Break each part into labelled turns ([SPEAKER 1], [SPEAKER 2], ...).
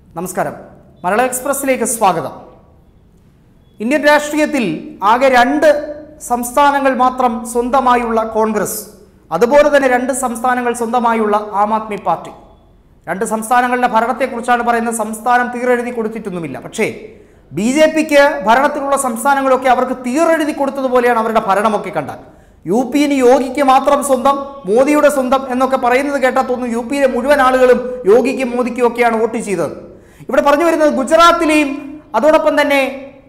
[SPEAKER 1] നമസ്കാരം മലയാള എക്സ്പ്രസ്സിലേക്ക് സ്വാഗതം ഇന്ത്യൻ രാഷ്ട്രീയത്തിൽ ആകെ രണ്ട് സംസ്ഥാനങ്ങൾ മാത്രം സ്വന്തമായുള്ള കോൺഗ്രസ് അതുപോലെ തന്നെ രണ്ട് സംസ്ഥാനങ്ങൾ സ്വന്തമായുള്ള ആം ആദ്മി പാർട്ടി രണ്ട് സംസ്ഥാനങ്ങളുടെ ഭരണത്തെക്കുറിച്ചാണ് പറയുന്നത് സംസ്ഥാനം തീരെഴുതി കൊടുത്തിട്ടൊന്നുമില്ല പക്ഷേ ബി ജെ പിക്ക് ഭരണത്തിലുള്ള സംസ്ഥാനങ്ങളൊക്കെ അവർക്ക് തീരെഴുതി കൊടുത്തതുപോലെയാണ് അവരുടെ ഭരണമൊക്കെ കണ്ടാൽ യു പിന് യോഗിക്ക് മാത്രം സ്വന്തം മോദിയുടെ സ്വന്തം എന്നൊക്കെ പറയുന്നത് കേട്ടാൽ തോന്നുന്നു യു പിയിലെ മുഴുവൻ ആളുകളും യോഗിക്കും മോദിക്കും ഒക്കെയാണ് വോട്ട് ചെയ്തത് ഇവിടെ പറഞ്ഞു വരുന്നത് ഗുജറാത്തിലെയും അതോടൊപ്പം തന്നെ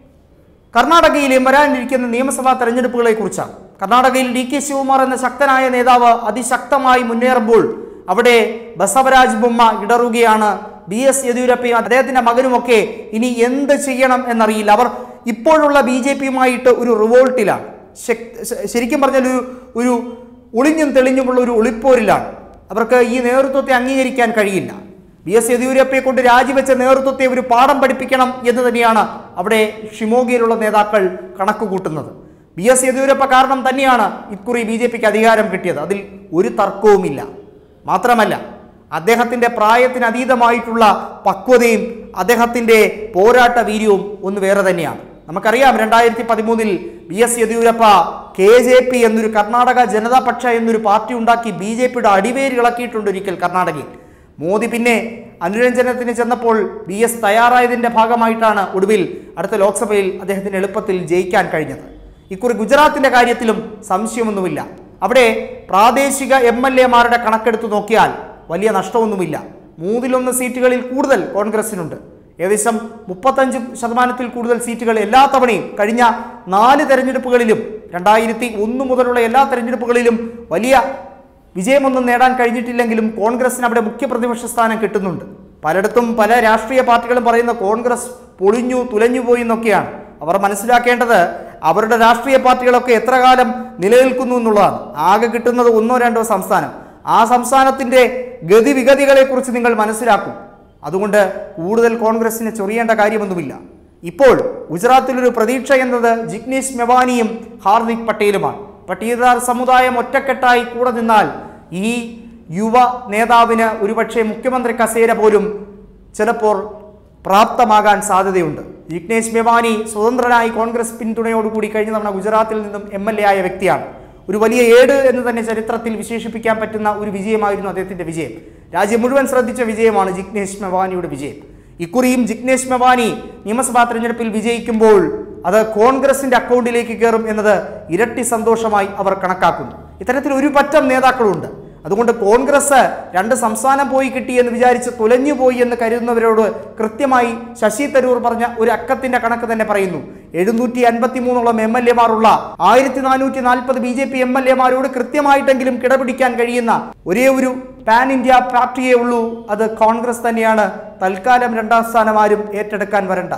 [SPEAKER 1] കർണാടകയിലെയും വരാനിരിക്കുന്ന നിയമസഭാ തെരഞ്ഞെടുപ്പുകളെ കുറിച്ചാണ് കർണാടകയിൽ ഡി കെ ശിവകുമാർ എന്ന ശക്തനായ നേതാവ് അതിശക്തമായി മുന്നേറുമ്പോൾ അവിടെ ബസവരാജ് ബൊമ്മ ഇടറുകയാണ് ബി എസ് യെദ്യൂരപ്പയും അദ്ദേഹത്തിന്റെ മകനുമൊക്കെ ഇനി എന്ത് ചെയ്യണം എന്നറിയില്ല അവർ ഇപ്പോഴുള്ള ബി ജെ പിയുമായിട്ട് ഒരു റിവോൾട്ടിലാണ് ശക്- ശ- ശരിക്കും പറഞ്ഞാൽ ഒരു ഒരു ഒളിഞ്ഞും തെളിഞ്ഞുമുള്ള ഒരു ഒളിപ്പോരിലാണ് അവർക്ക് ഈ നേതൃത്വത്തെ അംഗീകരിക്കാൻ കഴിയില്ല ബി എസ് യെദ്യൂരപ്പയെ കൊണ്ട് രാജിവെച്ച നേതൃത്വത്തെ ഒരു പാഠം പഠിപ്പിക്കണം എന്ന് തന്നെയാണ് അവിടെ ഷിമോഗയിലുള്ള നേതാക്കൾ കണക്ക് കൂട്ടുന്നത് ബി എസ് യെദ്യൂരപ്പ കാരണം തന്നെയാണ് ഇക്കുറി ബി ജെ പിക്ക് അധികാരം കിട്ടിയത് അതിൽ ഒരു തർക്കവുമില്ല മാത്രമല്ല അദ്ദേഹത്തിൻ്റെ പ്രായത്തിന് അതീതമായിട്ടുള്ള പക്വതയും അദ്ദേഹത്തിൻ്റെ പോരാട്ട വീര്യവും ഒന്ന് വേറെ തന്നെയാണ് നമുക്കറിയാം രണ്ടായിരത്തി പതിമൂന്നിൽ B S Yediyurappa K J P എന്നൊരു കർണാടക ജനതാപക്ഷ എന്നൊരു പാർട്ടി ഉണ്ടാക്കി ബി ജെ പിയുടെ അടിവേര് ഇളക്കിയിട്ടുണ്ട് ഒരിക്കൽ കർണാടകയിൽ മോദി പിന്നെ അനുരഞ്ജനത്തിന് ചെന്നപ്പോൾ ബി എസ് തയ്യാറായതിൻ്റെ ഭാഗമായിട്ടാണ് ഒടുവിൽ അടുത്ത ലോക്സഭയിൽ അദ്ദേഹത്തിന് എളുപ്പത്തിൽ ജയിക്കാൻ കഴിഞ്ഞത് ഇക്കുറി ഗുജറാത്തിന്റെ കാര്യത്തിലും സംശയമൊന്നുമില്ല അവിടെ പ്രാദേശിക എം എൽ എമാരുടെ കണക്കെടുത്ത് നോക്കിയാൽ വലിയ നഷ്ടമൊന്നുമില്ല മൂന്നിലൊന്ന് സീറ്റുകളിൽ കൂടുതൽ കോൺഗ്രസിനുണ്ട് ഏകദേശം മുപ്പത്തഞ്ച് ശതമാനത്തിൽ കൂടുതൽ സീറ്റുകൾ എല്ലാ തവണയും കഴിഞ്ഞ നാല് തെരഞ്ഞെടുപ്പുകളിലും രണ്ടായിരത്തി ഒന്ന് മുതലുള്ള എല്ലാ തെരഞ്ഞെടുപ്പുകളിലും വലിയ വിജയമൊന്നും നേടാൻ കഴിഞ്ഞിട്ടില്ലെങ്കിലും കോൺഗ്രസിന് അവിടെ മുഖ്യ പ്രതിപക്ഷ സ്ഥാനം കിട്ടുന്നുണ്ട് പലയിടത്തും പല രാഷ്ട്രീയ പാർട്ടികളും പറയുന്ന കോൺഗ്രസ് പൊളിഞ്ഞു തുലഞ്ഞുപോയി എന്നൊക്കെയാണ് അവർ മനസ്സിലാക്കേണ്ടത് അവരുടെ രാഷ്ട്രീയ പാർട്ടികളൊക്കെ എത്ര കാലം നിലനിൽക്കുന്നു എന്നുള്ളതാണ് ആകെ കിട്ടുന്നത് ഒന്നോ രണ്ടോ സംസ്ഥാനം ആ സംസ്ഥാനത്തിൻ്റെ ഗതിവിഗതികളെക്കുറിച്ച് നിങ്ങൾ മനസ്സിലാക്കും അതുകൊണ്ട് കൂടുതൽ കോൺഗ്രസിനെ ചൊറിയേണ്ട കാര്യമൊന്നുമില്ല ഇപ്പോൾ ഗുജറാത്തിലൊരു പ്രതീക്ഷ എന്നത് ജിഗ്നേഷ് മെവാനിയും ഹാർദിക് പട്ടേലുമാണ് പട്ടീദാർ സമുദായം ഒറ്റക്കെട്ടായി കൂടെ നിന്നാൽ ഈ യുവ നേതാവിന് ഒരുപക്ഷെ മുഖ്യമന്ത്രി കസേര പോലും ചിലപ്പോൾ പ്രാപ്തമാകാൻ സാധ്യതയുണ്ട് ജിഗ്നേഷ് മെവാനി സ്വതന്ത്രനായി കോൺഗ്രസ് പിന്തുണയോടുകൂടി കഴിഞ്ഞ തവണ ഗുജറാത്തിൽ നിന്നും എം എൽ എ ആയ വ്യക്തിയാണ് ഒരു വലിയ ഏട് എന്ന് തന്നെ ചരിത്രത്തിൽ വിശേഷിപ്പിക്കാൻ പറ്റുന്ന ഒരു വിജയമായിരുന്നു അദ്ദേഹത്തിന്റെ വിജയം രാജ്യം മുഴുവൻ ശ്രദ്ധിച്ച വിജയമാണ് ജിഗ്നേഷ് മെവാനിയുടെ വിജയം ഇക്കുറിയും ജിഗ്നേഷ് മെവാനി നിയമസഭാ തെരഞ്ഞെടുപ്പിൽ വിജയിക്കുമ്പോൾ അത് കോൺഗ്രസിന്റെ അക്കൗണ്ടിലേക്ക് കയറും എന്നത് ഇരട്ടി സന്തോഷമായി അവർ കണക്കാക്കുന്നു ഇത്തരത്തിൽ ഒരു പറ്റം നേതാക്കളുണ്ട് അതുകൊണ്ട് കോൺഗ്രസ് രണ്ട് സംസ്ഥാനം പോയി കിട്ടി എന്ന് വിചാരിച്ച് തുലഞ്ഞു പോയി എന്ന് കരുതുന്നവരോട് കൃത്യമായി ശശി തരൂർ പറഞ്ഞ ഒരു അക്കത്തിന്റെ കണക്ക് തന്നെ പറയുന്നു എഴുന്നൂറ്റി അൻപത്തി മൂന്നോളം എം എൽ എമാരുള്ള ആയിരത്തി നാനൂറ്റി നാൽപ്പത് B J P M L എമാരോട് കൃത്യമായിട്ടെങ്കിലും കിടപിടിക്കാൻ കഴിയുന്ന ഒരേ ഒരു പാൻ ഇന്ത്യ പാർട്ടിയേ ഉള്ളൂ അത് കോൺഗ്രസ് തന്നെയാണ് തൽക്കാലം രണ്ടാം സ്ഥാനം ആരും ഏറ്റെടുക്കാൻ വരണ്ട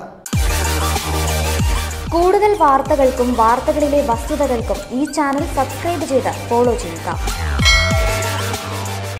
[SPEAKER 2] കൂടുതൽ വാർത്തകൾക്കും വാർത്തകളിലെ വസ്തുതകൾക്കും ഈ ചാനൽ സബ്സ്ക്രൈബ് ചെയ്ത് ഫോളോ ചെയ്യുക